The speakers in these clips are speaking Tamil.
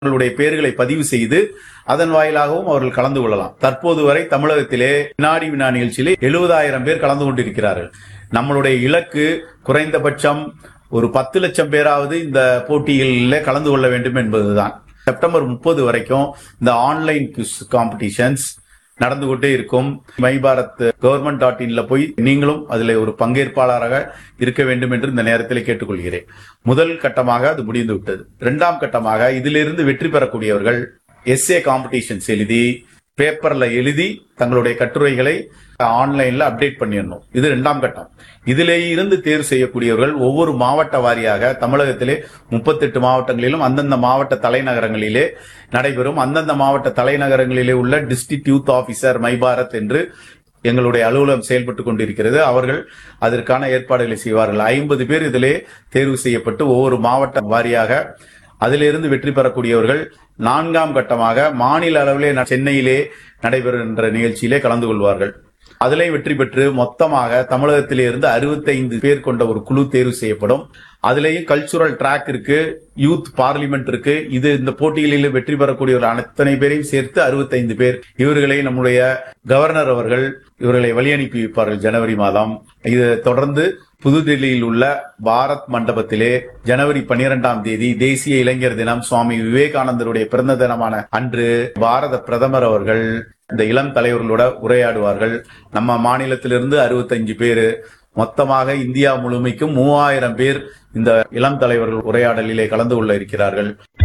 அவர்களுடைய பெயர்களை பதிவு செய்து அதன் வாயிலாகவும் அவர்கள் கலந்து கொள்ளலாம் தற்போது வரை தமிழகத்திலே வினாடி வினா நிகழ்ச்சியிலே எழுபதாயிரம் பேர் கலந்து கொண்டிருக்கிறார்கள் நம்மளுடைய இலக்கு குறைந்தபட்சம் ஒரு பத்து லட்சம் பேராவது இந்த போட்டிகளில் கலந்து கொள்ள வேண்டும் என்பதுதான் செப்டம்பர் முப்பது வரைக்கும் இந்த ஆன்லைன் குவிஸ் காம்படிஷன்ஸ் நடந்து கொண்டே இருக்கும் மை பாரத் கவர்மெண்ட் டாட் இன்ல போய் நீங்களும் அதில் ஒரு பங்கேற்பாளராக இருக்க வேண்டும் என்று இந்த நேரத்தில் கேட்டுக்கொள்கிறேன் முதல் கட்டமாக அது முடிந்து விட்டது இரண்டாம் கட்டமாக இதிலிருந்து வெற்றி பெறக்கூடியவர்கள் எஸ்ஏ காம்படிஷன்ஸ் எழுதி பேப்பர்ல எழுதி தங்களுடைய கட்டுரைகளை ஆன்லைன்ல அப்டேட் பண்ணிடணும் இது இரண்டாம் கட்டம் இதிலே இருந்து தேர்வு செய்யக்கூடியவர்கள் ஒவ்வொரு மாவட்ட வாரியாக தமிழகத்திலே முப்பத்தெட்டு மாவட்டங்களிலும் அந்தந்த மாவட்ட தலைநகரங்களிலே நடைபெறும் அந்தந்த மாவட்ட தலைநகரங்களிலே உள்ள district youth officer my Bharat என்று எங்களுடைய அலுவலகம் செயல்பட்டுக் கொண்டிருக்கிறது அவர்கள் அதற்கான ஏற்பாடுகளை செய்வார்கள் ஐம்பது பேர் இதிலே தேர்வு செய்யப்பட்டு ஒவ்வொரு மாவட்ட வாரியாக அதிலிருந்து வெற்றி பெறக்கூடியவர்கள் நான்காம் கட்டமாக மாநில அளவிலே ந- சென்னையிலே நடைபெறுகின்ற நிகழ்ச்சியிலே கலந்து கொள்வார்கள் அதிலே வெற்றி பெற்று மொத்தமாக தமிழகத்திலே இருந்து 65 பேர் கொண்ட ஒரு குழு தேர்வு செய்யப்படும் அதிலேயும் கல்ச்சுரல் ட்ராக் இருக்கு யூத் பார்லிமெண்ட் இருக்கு இது இந்த போட்டிகளில் வெற்றி பெறக்கூடியவர்கள் அத்தனை பேரையும் சேர்த்து 65 பேர் இவர்களை நம்முடைய கவர்னர் அவர்கள் இவர்களை வழி அனுப்பி வைப்பார்கள் ஜனவரி மாதம் இது தொடர்ந்து புதுதில்லியில் உள்ள பாரத் மண்டபத்திலே ஜனவரி 12ஆம் தேதி தேசிய இளைஞர் தினம் சுவாமி விவேகானந்தருடைய பிறந்த தினமான அன்று பாரத பிரதமர் அவர்கள் இந்த இளம் தலைவர்களோட உரையாடுவார்கள் நம்ம மாநிலத்திலிருந்து 65 பேர் மொத்தமாக இந்தியா முழுமைக்கும் மூவாயிரம் பேர் இந்த இளம் தலைவர்கள் உரையாடலிலே கலந்து கொள்ள இருக்கிறார்கள்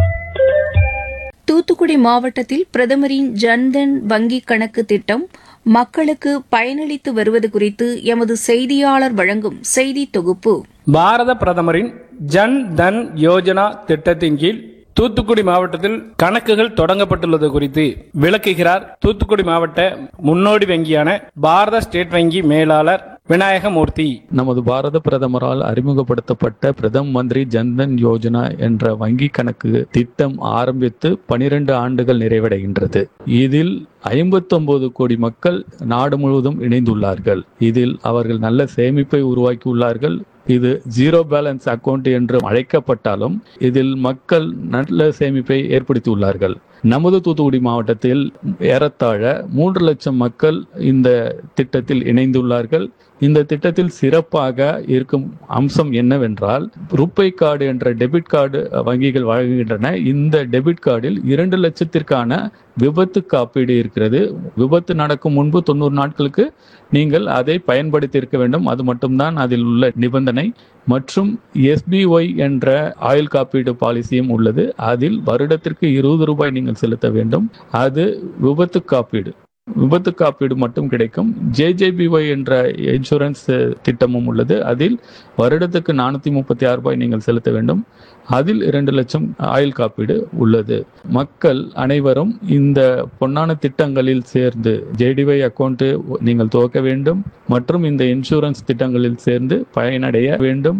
தூத்துக்குடி மாவட்டத்தில் பிரதமரின் ஜன்தன் வங்கிக் கணக்கு திட்டம் மக்களுக்கு பயனளித்து வருவது குறித்து எமது செய்தியாளர் வழங்கும் செய்தி தொகுப்பு பாரத பிரதமரின் ஜன் தன் யோஜனா திட்டத்தின் கீழ் தூத்துக்குடி மாவட்டத்தில் கணக்குகள் தொடங்கப்பட்டுள்ளது குறித்து விளக்குகிறார் தூத்துக்குடி மாவட்ட முன்னோடி வங்கியான பாரத ஸ்டேட் வங்கி மேலாளர் விநாயகமூர்த்தி நமது பாரத பிரதமரால் அறிமுகப்படுத்தப்பட்ட பிரதம் மந்திரி ஜன்தன் யோஜனா என்ற வங்கி கணக்கு திட்டம் ஆரம்பித்து பனிரெண்டு ஆண்டுகள் நிறைவடைகின்றது இதில் 59 கோடி மக்கள் நாடு முழுவதும் இணைந்துள்ளார்கள் இதில் அவர்கள் நல்ல சேமிப்பை உருவாக்கியுள்ளார்கள் இது ஜீரோ பேலன்ஸ் அக்கவுண்ட் என்று அழைக்கப்பட்டாலும் இதில் மக்கள் நல்ல சேமிப்பை ஏற்படுத்தியுள்ளார்கள் நமது தூத்துக்குடி மாவட்டத்தில் ஏறத்தாழ மூன்று லட்சம் மக்கள் இந்த திட்டத்தில் இணைந்துள்ளார்கள் இந்த திட்டத்தில் சிறப்பாக இருக்கும் அம்சம் என்னவென்றால் ருப்பை கார்டு என்ற டெபிட் கார்டு வங்கிகள் வழங்குகின்றன இந்த டெபிட் கார்டில் இரண்டு லட்சத்திற்கான விபத்து காப்பீடு இருக்கிறது விபத்து நடக்கும் முன்பு தொண்ணூறு நாட்களுக்கு நீங்கள் அதை பயன்படுத்தி இருக்க வேண்டும் அது மட்டும்தான் அதில் உள்ள நிபந்தனை மற்றும் எஸ்பிஒய் என்ற ஆயுள் காப்பீடு பாலிசியும் உள்ளது அதில் வருடத்திற்கு இருபது ரூபாய் நீங்கள் செலுத்த வேண்டும் அது விபத்து காப்பீடு விபத்து காப்பீடு மட்டும் கிடைக்கும் ஜேஜேபிஒய் என்ற இன்சூரன்ஸ் திட்டமும் உள்ளது அதில் வருடத்துக்கு நானூத்தி முப்பத்தி ஆறு ரூபாய் நீங்கள் செலுத்த வேண்டும் அதில் இரண்டு லட்சம் ஆயுள் காப்பீடு உள்ளது மக்கள் அனைவரும் இந்த பொன்னான திட்டங்களில் சேர்ந்து ஜேடிஒய் அக்கௌண்ட் நீங்கள் துவக்க வேண்டும் மற்றும் இந்த இன்சூரன்ஸ் திட்டங்களில் சேர்ந்து பயனடைய வேண்டும்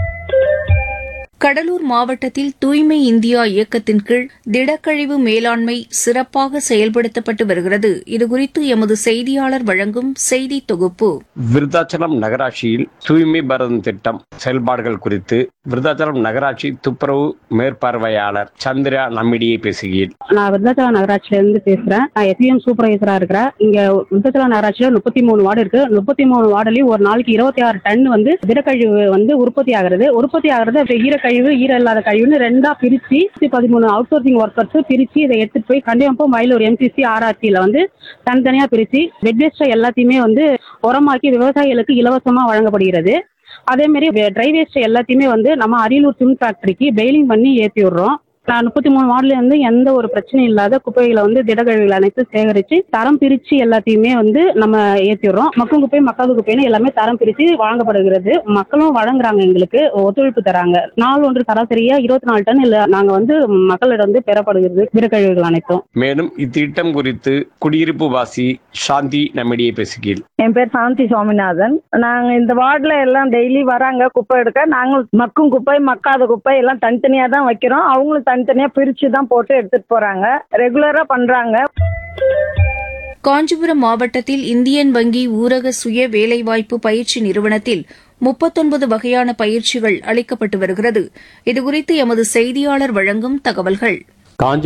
கடலூர் மாவட்டத்தில் தூய்மை இந்தியா இயக்கத்தின் கீழ் திடக்கழிவு மேலாண்மை சிறப்பாக செயல்படுத்தப்பட்டு வருகிறது இதுகுறித்து எமது செய்தியாளர் வழங்கும் செய்தி தொகுப்பு விருத்தாச்சலம் நகராட்சியில் தூய்மை பாரதம் திட்டம் செயல்பாடுகள் குறித்து விருத்தாச்சலம் நகராட்சி துப்புரவு மேற்பார்வையாளர் சந்திரா நம்மிடையே பேசுகையில் நான் விருத்தாச்சலம் நகராட்சியில இருந்து பேசுறேன் நான் எஸ்பிஎம் சூப்பர்வைசரா இருக்கிறேன் இங்க விருத்தாச்சலம் நகராட்சியில முப்பத்தி மூணு வார்டு இருக்கு முப்பத்தி மூணு வார்டுலயும் ஒரு நாளைக்கு இருபத்தி ஆறு டன் வந்து திடக்கழிவு வந்து உற்பத்தி ஆகுறது உற்பத்தி ஆகுறது அப்ப ஈரக்கழிவு ஈர இல்லாத கழிவுன்னு ரெண்டா பிரிச்சு பதிமூணு அவுட் சோர்சிங் ஒர்க்கர்ஸ் பிரிச்சு இதை எடுத்துட்டு போய் கண்டிப்பா மயிலூர் எம்சிசி ஆர்ஆர்சியில வந்து தனித்தனியா பிரிச்சு வெட் வேஸ்ட் எல்லாத்தையுமே வந்து உரமாக்கி விவசாயிகளுக்கு இலவசமா வழங்கப்படுகிறது அதே மாதிரி ட்ரை வேஸ்ட் எல்லாத்தையுமே வந்து நம்ம அரியலூர் சிம் ஃபேக்டரிக்கு பெயிலிங் பண்ணி ஏற்றி விடுறோம் நான் முப்பத்தி மூணு வார்டுல இருந்து எந்த ஒரு பிரச்சனையும் இல்லாத குப்பைகளை வந்து திடக்கழிவுகள் அனைத்தும் சேகரிச்சு தரம் பிரிச்சு எல்லாத்தையுமே வந்து நம்ம ஏற்றிடுறோம் மக்கும் குப்பை மக்காத குப்பைன்னு எல்லாமே தரம் பிரிச்சு வழங்கப்படுகிறது மக்களும் வழங்குறாங்க எங்களுக்கு ஒத்துழைப்பு தராங்க நாள் ஒன்று சராசரியா இருபத்தி நாலு டன் இல்ல நாங்க வந்து மக்களிடம் வந்து பெறப்படுகிறது திடக்கழிவுகள் அனைத்தும் மேலும் இத்திட்டம் குறித்து குடியிருப்பு வாசி சாந்தி நம்மிடையே பேசுகையில் என் பேர் சாந்தி சுவாமிநாதன் நாங்க இந்த வார்டுல எல்லாம் டெய்லி வராங்க குப்பை எடுக்க நாங்கள் மக்கும் குப்பை மக்காத குப்பை எல்லாம் தனித்தனியா தான் வைக்கிறோம் அவங்களும் தனித்தனியா பிரிச்சு தான் போட்டு எடுத்துட்டு போறாங்க ரெகுலரா பண்றாங்க காஞ்சிபுரம் மாவட்டத்தில் இந்தியன் வங்கி ஊரக சுய வேலைவாய்ப்பு பயிற்சி நிறுவனத்தில் முப்பத்தொன்பது வகையான பயிற்சிகள் அளிக்கப்பட்டு வருகிறது இதுகுறித்து எமது செய்தியாளர் வழங்கும் தகவல்கள் காஞ்சி